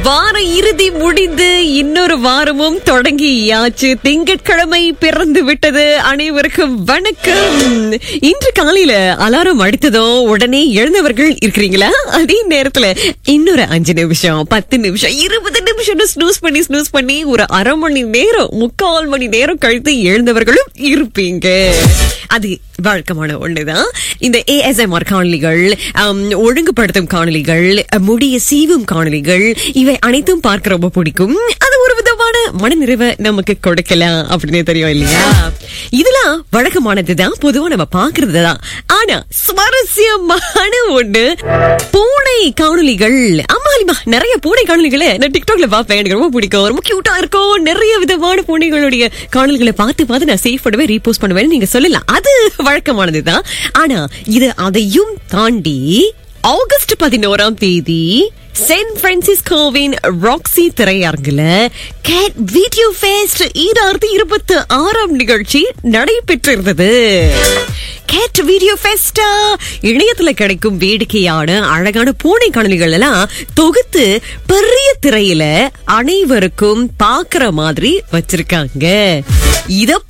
வார இறுதி முடிந்து இன்னொரு வாரமும் தொடங்கியாச்சு திங்கட்கிழமை பிறந்து விட்டது அனைவருக்கும் வணக்கம் இன்று காலையில அலாரம் அடித்ததோ உடனே எழுந்தவர்கள் இருக்கிறீங்களா அதே நேரத்துல இன்னொரு அஞ்சு நிமிஷம் பத்து நிமிஷம் இருபது நிமிஷம் ஸ்னூஸ் பண்ணி ஸ்னூஸ் பண்ணி ஒரு அரை மணி நேரம் முக்கால் மணி நேரம் கழித்து எழுந்தவர்களும் இருப்பீங்க அது வழக்கமான ஒண்ணுதான் இந்த ஏஎஸ்எம்ஆர் காணொலிகள் ஆம், ஒழுங்குபடுத்தும் காணொலிகள் முடிய சீவும் காணொலிகள் இவை அனைத்தும் பார்க்க ரொம்ப பிடிக்கும் அது ஒரு விதமான மனநிறைவை நமக்கு கொடுக்கலாம் அப்படின்னு தெரியும் இல்லையா இதெல்லாம் வழக்கமானதுதான் பொதுவா நம்ம பாக்குறதுதான் ஆனா சுவாரஸ்யமான ஒண்ணு பூனை காணொலிகள் ஆமாலிமா நிறைய பூனை காணொலிகளை நான் டிக்டாக்ல பார்ப்பேன் எனக்கு ரொம்ப பிடிக்கும் ரொம்ப கியூட்டா இருக்கும் நிறைய விதமான பூனைகளுடைய காணொலிகளை பார்த்து பார்த்து நான் சேவ் பண்ணுவேன் ரீபோஸ்ட் பண்ணுவேன் நீங்க சொல்லலாம் அது வழக்கமானதுதான் ஆனா இது அதையும் தாண்டி ஆகஸ்ட் பதினோராம் தேதி சென்ட் பிரான்சிஸ்கோவின் ராக்ஸி திரையரங்குல கேட் வீடியோ ஃபெஸ்ட் ஈராயிரத்தி இருபத்தி ஆறாம் நிகழ்ச்சி நடைபெற்றிருந்தது கேட் வீடியோ ஃபெஸ்டா இணையத்துல கிடைக்கும் வேடிக்கையான அழகான பூனை காணொலிகள் எல்லாம் தொகுத்து பெரிய திரையில அனைவருக்கும் பாக்குற மாதிரி வச்சிருக்காங்க இத